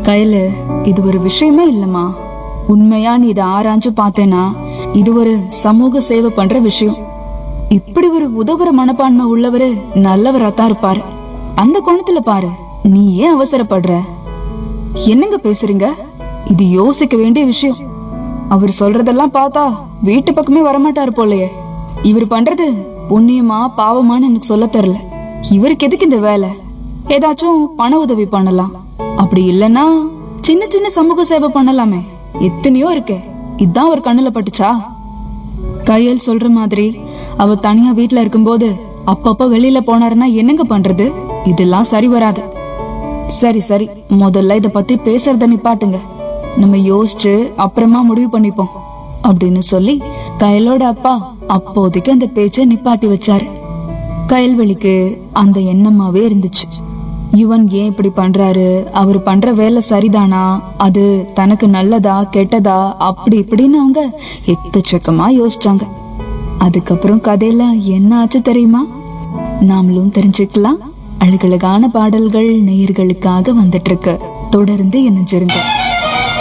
கையில இது ஒரு விஷயமே இல்லம்மா உண்மையா நீ இதை ஆராய்ஞ்சு பார்த்தேன்னா இது ஒரு சமூக சேவை பண்ற விஷயம் இப்படி ஒரு உதவுற மனப்பான்மை உள்ளவரு நல்லவரா தான் இருப்பாரு அந்த கோணத்துல பாரு நீ ஏன் அவசரப்படுற என்னங்க பேசுறீங்க இது யோசிக்க வேண்டிய விஷயம் அவர் சொல்றதெல்லாம் பார்த்தா வீட்டு பக்கமே வரமாட்டாரு போலயே இவர் பண்றது புண்ணியமா பாவமான்னு எனக்கு சொல்ல தெரியல இவருக்கு எதுக்கு இந்த வேலை ஏதாச்சும் பண உதவி பண்ணலாம் அப்படி இல்லனா சின்ன சின்ன சமூக சேவை பண்ணலாமே எத்தனையோ இருக்கே இதான் ஒரு கண்ணுல பட்டுச்சா கையல் சொல்ற மாதிரி அவ தனியா வீட்ல இருக்கும்போது அப்பப்ப வெளியில போனாருன்னா என்னங்க பண்றது இதெல்லாம் சரி வராது சரி சரி முதல்ல இத பத்தி பேசுறத நிப்பாட்டுங்க நம்ம யோசிச்சு அப்புறமா முடிவு பண்ணிப்போம் அப்படின்னு சொல்லி கயலோட அப்பா அப்போதைக்கு அந்த பேச்சை நிப்பாட்டி வச்சாரு கயல்வெளிக்கு அந்த எண்ணமாவே இருந்துச்சு இவன் ஏன் இப்படி பண்றாரு அவர் பண்ற வேலை சரிதானா அது தனக்கு நல்லதா கெட்டதா அப்படி இப்படின்னு அவங்க எக்கச்சக்கமா யோசிச்சாங்க அதுக்கப்புறம் கதையில என்ன ஆச்சு தெரியுமா நாமளும் தெரிஞ்சுக்கலாம் அழகழகான பாடல்கள் நேயர்களுக்காக வந்துட்டு இருக்கு தொடர்ந்து இணைஞ்சிருங்க